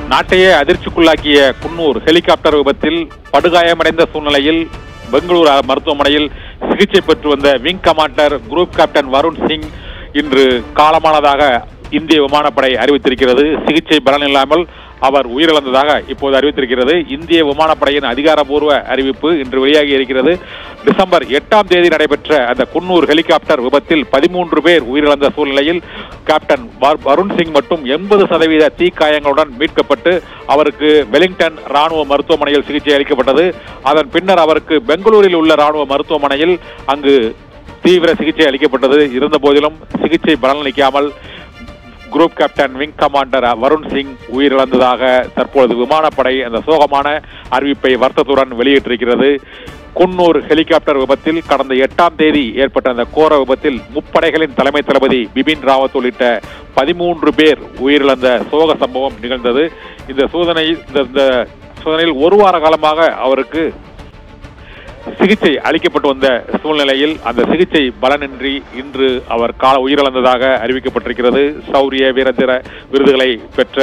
நாட்டையே அதிர்ச்சிக்குள்ளாக்கிய குன்னூர் ஹெலிகாப்டர் விபத்தில் படுகாயமடைந்த சூழ்நிலையில் பெங்களூரு மருத்துவமனையில் சிகிச்சை பெற்று வந்த wing commander group captain Varun Singh இன்று காலமானதாக இந்திய விமானப்படை அறிவித்திருக்கிறது சிகிச்சை பலனில்லாமல் அவர் உயிரிழந்ததாக இப்போது அறிவித்திருக்கிறது இந்திய விமானப்படையின் அதிகாரப்பூர்வ அறிவிப்பு இன்று வெளியாகி இருக்கிறது டிசம்பர் எட்டாம் தேதி நடைபெற்ற அந்த குன்னூர் ஹெலிகாப்டர் விபத்தில் பதிமூன்று பேர் உயிரிழந்த சூழ்நிலையில் கேப்டன் வரு- வருண் சிங் மட்டும் எண்பது சதவீத தீக்காயங்களுடன் மீட்கப்பட்டு அவருக்கு வெலிங்டன் ராணுவ மருத்துவமனையில் சிகிச்சை அளிக்கப்பட்டது அதன் பின்னர் அவருக்கு பெங்களூரில் உள்ள ராணுவ மருத்துவமனையில் அங்கு தீவிர சிகிச்சை அளிக்கப்பட்டது இருந்த போதிலும் சிகிச்சை பலனளிக்காமல் group captain wing commander Varun Singh உயிரிழந்ததாக தற்பொழுது விமானப்படை அந்த சோகமான அறிவிப்பை வருத்தத்துடன் வெளியிட்டிருக்கிறது குன்னூர் ஹெலிகாப்டர் விபத்தில் கடந்த எட்டாம் தேதி ஏற்பட்ட அந்த கோர விபத்தில் முப்படைகளின் தலைமை தளபதி பிபின் ராவத் உள்ளிட்ட பதிமூன்று பேர் உயிரிழந்த சோக சம்பவம் நிகழ்ந்தது இந்த சோதனை இந்த இந்த சோதனையில் ஒரு வார காலமாக அவருக்கு சிகிச்சை அளிக்கப்பட்டு வந்த சூழ்நிலையில் அந்த சிகிச்சை பலனின்றி இன்று அவர் கால உயிரிழந்ததாக அறிவிக்கப்பட்டிருக்கிறது சௌரிய வீரதீர விருதுகளை பெற்ற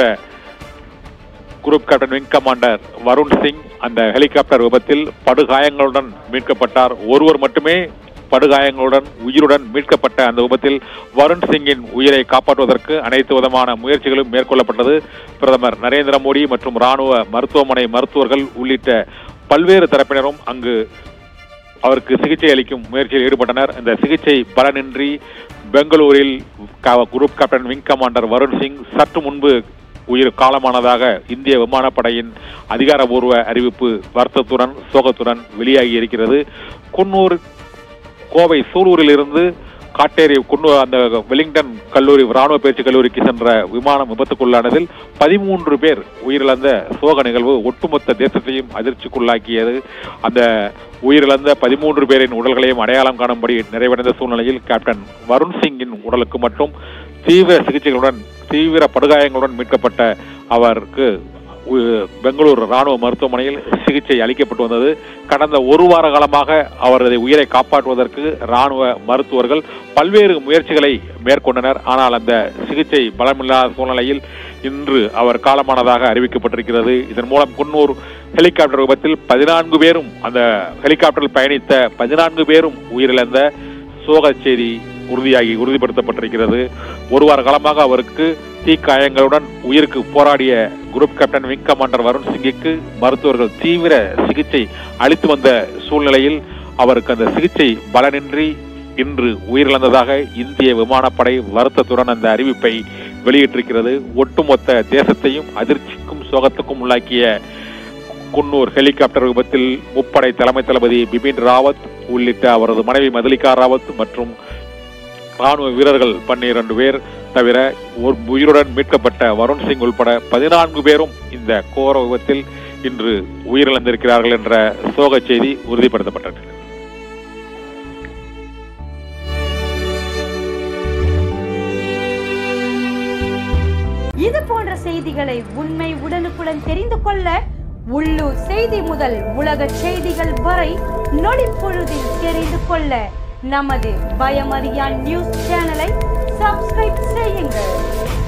group captain wing commander Varun Singh அந்த ஹெலிகாப்டர் விபத்தில் படுகாயங்களுடன் மீட்கப்பட்டார் ஒருவர் மட்டுமே படுகாயங்களுடன் உயிருடன் மீட்கப்பட்ட அந்த விபத்தில் வருண் சிங்கின் உயிரை காப்பாற்றுவதற்கு அனைத்து விதமான முயற்சிகளும் மேற்கொள்ளப்பட்டது பிரதமர் நரேந்திர மோடி மற்றும் ராணுவ மருத்துவமனை மருத்துவர்கள் உள்ளிட்ட பல்வேறு தரப்பினரும் அங்கு அவருக்கு சிகிச்சை அளிக்கும் முயற்சியில் ஈடுபட்டனர் இந்த சிகிச்சை பலனின்றி பெங்களூரில் க- group captain wing commander Varun Singh சற்று முன்பு உயிர் காலமானதாக இந்திய விமானப்படையின் அதிகாரபூர்வ அறிவிப்பு வருத்தத்துடன் சோகத்துடன் வெளியாகி இருக்கிறது குன்னூர் கோவை சூலூரில் இருந்து காட்டேரி குன்னூர் அந்த வெலிங்டன் கல்லூரி ராணுவ பயிற்சி கல்லூரிக்கு சென்ற விமானம் விபத்துக்குள்ளானதில் பதிமூன்று பேர் உயிரிழந்த சோக நிகழ்வு ஒட்டுமொத்த தேசத்தையும் அதிர்ச்சிக்குள்ளாக்கியது அந்த உயிரிழந்த பதிமூன்று பேரின் உடல்களையும் அடையாளம் காணும்படி நிறைவடைந்த சூழ்நிலையில் கேப்டன் வருண் சிங்கின் உடலுக்கு மட்டும் தீவிர சிகிச்சைகளுடன் தீவிர படுகாயங்களுடன் மீட்கப்பட்ட அவருக்கு உ- பெங்களூரு ராணுவ மருத்துவமனையில் சிகிச்சை அளிக்கப்பட்டு வந்தது கடந்த ஒரு வார காலமாக அவரது உயிரை காப்பாற்றுவதற்கு ராணுவ மருத்துவர்கள் பல்வேறு முயற்சிகளை மேற்கொண்டனர் ஆனால் அந்த சிகிச்சை பலமில்லாத சூழ்நிலையில் இன்று அவர் காலமானதாக அறிவிக்கப்பட்டிருக்கிறது இதன் மூலம் குன்னூர் ஹெலிகாப்டர் விபத்தில் பதினான்கு பேரும் அந்த ஹெலிகாப்டரில் பயணித்த பதினான்கு பேரும் உயிரிழந்த சோக செய்தி உறுதியாகி உறுதிப்படுத்தப்பட்டிருக்கிறது ஒரு வார காலமாக அவருக்கு தீக்காயங்களுடன் உயிருக்கு போராடிய group captain wing commander Varun சிங்கிற்கு மருத்துவர்கள் தீவிர சிகிச்சை அளித்து வந்த சூழ்நிலையில் அவருக்கு அந்த சிகிச்சை பலனின்றி இன்று உயிரிழந்ததாக இந்திய விமானப்படை வருத்தத்துடன் அந்த அறிவிப்பை வெளியிட்டிருக்கிறது ஒட்டுமொத்த தேசத்தையும் அதிர்ச்சிக்கும் சோகத்துக்கும் உள்ளாக்கிய குன்னூர் ஹெலிகாப்டர் விபத்தில் முப்படை தலைமை தளபதி பிபின் ராவத் உள்ளிட்ட அவரது மனைவி மதலிகா ராவத் மற்றும் ராணுவ வீரர்கள் பன்னிரண்டு பேர் தவிர ஒரு உயிருடன் மீட்கப்பட்ட வருண் சிங் உள்பட பதினான்கு பேரும் இந்த கோர விபத்தில் இன்று உயிரிழந்திருக்கிறார்கள் என்ற சோக செய்தி உறுதிப்படுத்தப்பட்டது இது போன்ற செய்திகளை உண்மை உடனுக்குடன் தெரிந்து கொள்ள உள்ளூர் செய்தி முதல் உலக செய்திகள் வரை நொடிப்பொழுதில் தெரிந்து கொள்ள நமது பயமறியான் நியூஸ் சேனலை சப்ஸ்கிரைப் செய்யுங்கள்